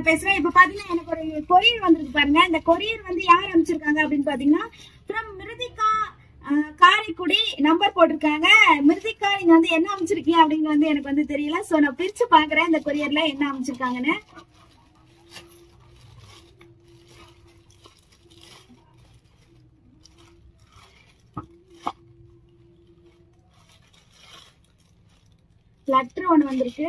நான் பேசுறேன் இப்ப பாத்தீங்கன்னா எனக்கு ஒரு கொரியர் வந்திருக்கு பாருங்க இந்த கொரியர் வந்து யார் அமைச்சிருக்காங்க அப்படின்னு பாத்தீங்கன்னா ஃப்ரம் மிருதிகா அஹ், காரைக்குடி நம்பர் போட்டிருக்காங்க மிருதிகா நீங்க வந்து என்ன அமைச்சிருக்கீங்க அப்படின்னு வந்து எனக்கு வந்து தெரியல சோ நான் பிரிச்சு பாக்குறேன் இந்த கொரியர்ல என்ன அமைச்சிருக்காங்கன்னு லெட்டர் ஒண்ணு வந்திருக்கு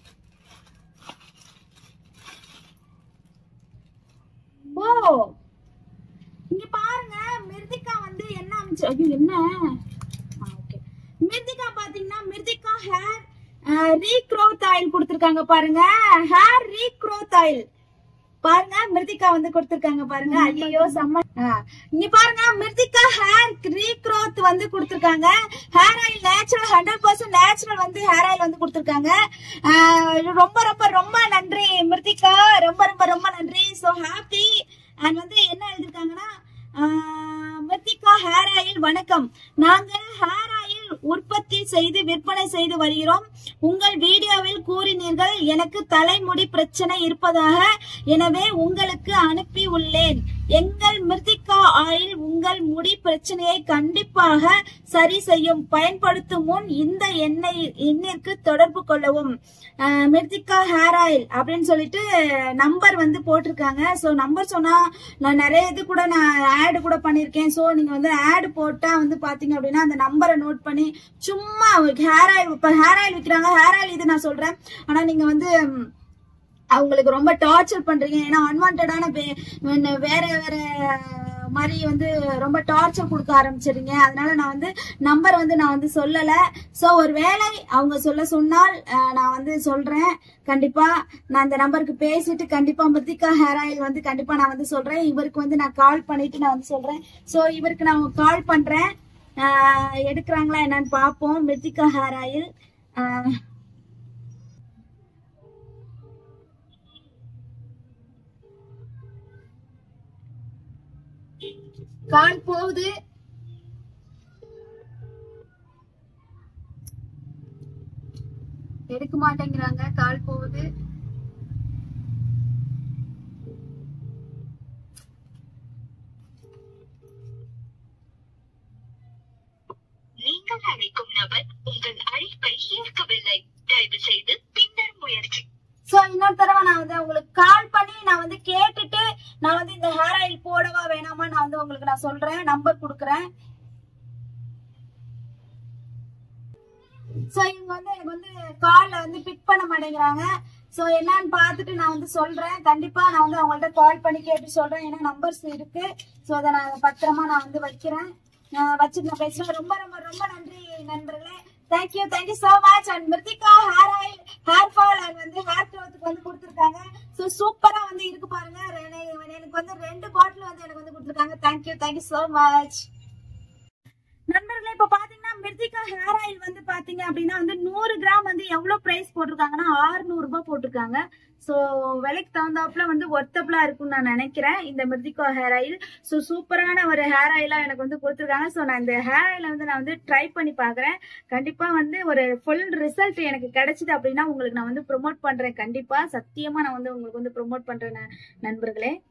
ஓ இங்க பாருங்க மிருதிகா வந்து என்ன அமைச்சு ஐயோ என்ன ஓகே மிருதிகா பாத்தீங்கன்னா மிருதிகா ஹேர் ரீக்ரோத் ஆயில் கொடுத்திருக்காங்க பாருங்க ஹேர் ரீக்ரோத் ஆயில் பாருங்க மிருதிகா வந்து கொடுத்திருக்காங்க பாருங்க ஐயோ செம்ம ஆ, இங்க பாருங்க மிருதிகா ஹேர் ரீக்ரோத் வந்து கொடுத்திருக்காங்க hair oil natural hundred percent natural வந்து ஹேர் ஆயில் வந்து கொடுத்திருக்காங்க ஆ, ரொம்ப ரொம்ப ரொம்ப நன்றி மிருதிகா ரொம்ப ரொம்ப ரொம்ப நன்றி சோ ஹாப்பி அண்ட் வந்து என்ன எழுதிருக்காங்கன்னா ஆஹ் மிர்திகா ஹேர் ஆயில் வணக்கம் நாங்கள் ஹேர் ஆயில் உற்பத்தி செய்து விற்பனை செய்து வருகிறோம் உங்கள் வீடியோவில் கூறினீர்கள் எனக்கு தலைமுடி பிரச்சனை இருப்பதாக எனவே உங்களுக்கு அனுப்பி உள்ளேன் எங்கள் மிர்திகா ஆயில் உங்கள் முடி பிரச்சனையை கண்டிப்பாக சரி செய்யும் பயன்படுத்தும் முன் இந்த எண்ணெய் எண்ணிற்கு தொடர்பு கொள்ளவும் ஆஹ் மிர்திகா ஹேர் ஆயில் அப்படின்னு சொல்லிட்டு நம்பர் வந்து போட்டிருக்காங்க சோ நம்பர் சொன்னா நான் நிறைய இது கூட நான் ஆட் கூட பண்ணிருக்கேன் சோ நீங்க வந்து ஆட் போட்டா வந்து பாத்தீங்க அப்படின்னா அந்த நம்பரை நோட் பண்ணி சும்மா ஹேர் ஆயில் இப்ப ஹேர் ஆயில் விக்கிறாங்க ஹேர் ஆயில் இது நான் சொல்றேன் ஆனா நீங்க வந்து ம், அவங்களுக்கு ரொம்ப டார்ச்சர் பண்றீங்க ஏன்னா அன்வான்டான வேற வேற மாதிரி வந்து ரொம்ப டார்ச்சர் கொடுக்க ஆரம்பிச்சிருங்க அதனால நான் வந்து நம்பர் வந்து நான் வந்து சொல்லல சோ ஒரு வேளை அவங்க சொல்ல சொன்னால் அஹ், நான் வந்து சொல்றேன் கண்டிப்பா நான் அந்த நம்பருக்கு பேசிட்டு கண்டிப்பா மிருத்திகா ஹேர் ஆயில் வந்து கண்டிப்பா நான் வந்து சொல்றேன் இவருக்கு வந்து நான் கால் பண்ணிட்டு நான் வந்து சொல்றேன் சோ இவருக்கு நான் கால் பண்றேன் அஹ், எடுக்கிறாங்களா என்னன்னு பார்ப்போம் மிருத்திகா ஹேர் ஆயில் அஹ், கால் போகுது எடுக்க மாட்டேங்கிறாங்க கால் போகுது நீங்கள் அழைக்கும் நபர் உங்கள் அழைப்பை ஏற்கவில்லை தயவு செய்து பின்னர் முயற்சி சோ இன்னொரு தடவை நான் வந்து உங்களுக்கு கால் பண்ணி நான் வந்து கேட்டுட்டு நான் வந்து இந்த ஹேர் ஆயில் போடவா வேணாமா நான் வந்து உங்களுக்கு நான் சொல்றேன் நம்பர் கொடுக்குறேன் சோ இவங்க வந்து எனக்கு வந்து கால்ல வந்து பிக் பண்ண மாட்டேங்கிறாங்க சோ என்னன்னு பார்த்துட்டு நான் வந்து சொல்றேன் கண்டிப்பா நான் வந்து அவங்கள்ட்ட கால் பண்ணி கேட்டு சொல்றேன் ஏன்னா நம்பர்ஸ் இருக்கு சோ அதை நான் பத்திரமா நான் வந்து வைக்கிறேன் நான் வச்சுட்டு நான் பேசுறேன் ரொம்ப ரொம்ப ரொம்ப நன்றி நண்பர்களே thank you thank you so much and Mrithika hair oil hair fall and வந்து ஹேர் க்ரோத்துக்கு வந்து கொடுத்துருக்காங்க ஸோ சூப்பரா வந்து இருக்கு பாருங்க ரெ- எனக்கு வந்து ரெண்டு பாட்டில் வந்து எனக்கு வந்து கொடுத்துருக்காங்க தேங்க்யூ தேங்க்யூ சோ மச் நண்பர்களே இப்ப பாத்தீங்கன்னா மிர்திகா ஹேர் ஆயில் வந்து பாத்தீங்க அப்படின்னா வந்து நூறு கிராம் வந்து எவ்வளவு பிரைஸ் போட்டிருக்காங்கன்னா 600 ரூபாய் போட்டிருக்காங்க சோ விலைக்கு தகுந்தாப்புல வந்து ஒர்த்தபிளா இருக்கும்னு நான் நினைக்கிறேன் இந்த மிர்திகா ஹேர் ஆயில் சோ சூப்பரான ஒரு ஹேர் ஆயிலா எனக்கு வந்து கொடுத்துருக்காங்க சோ நான் இந்த ஹேர் ஆயில வந்து நான் வந்து ட்ரை பண்ணி பாக்குறேன் கண்டிப்பா வந்து ஒரு ஃபுல் ரிசல்ட் எனக்கு கிடைச்சது அப்படின்னா உங்களுக்கு நான் வந்து ப்ரோமோட் பண்றேன் கண்டிப்பா சத்தியமா நான் வந்து உங்களுக்கு வந்து ப்ரோமோட் பண்றேன் ந- நண்பர்களே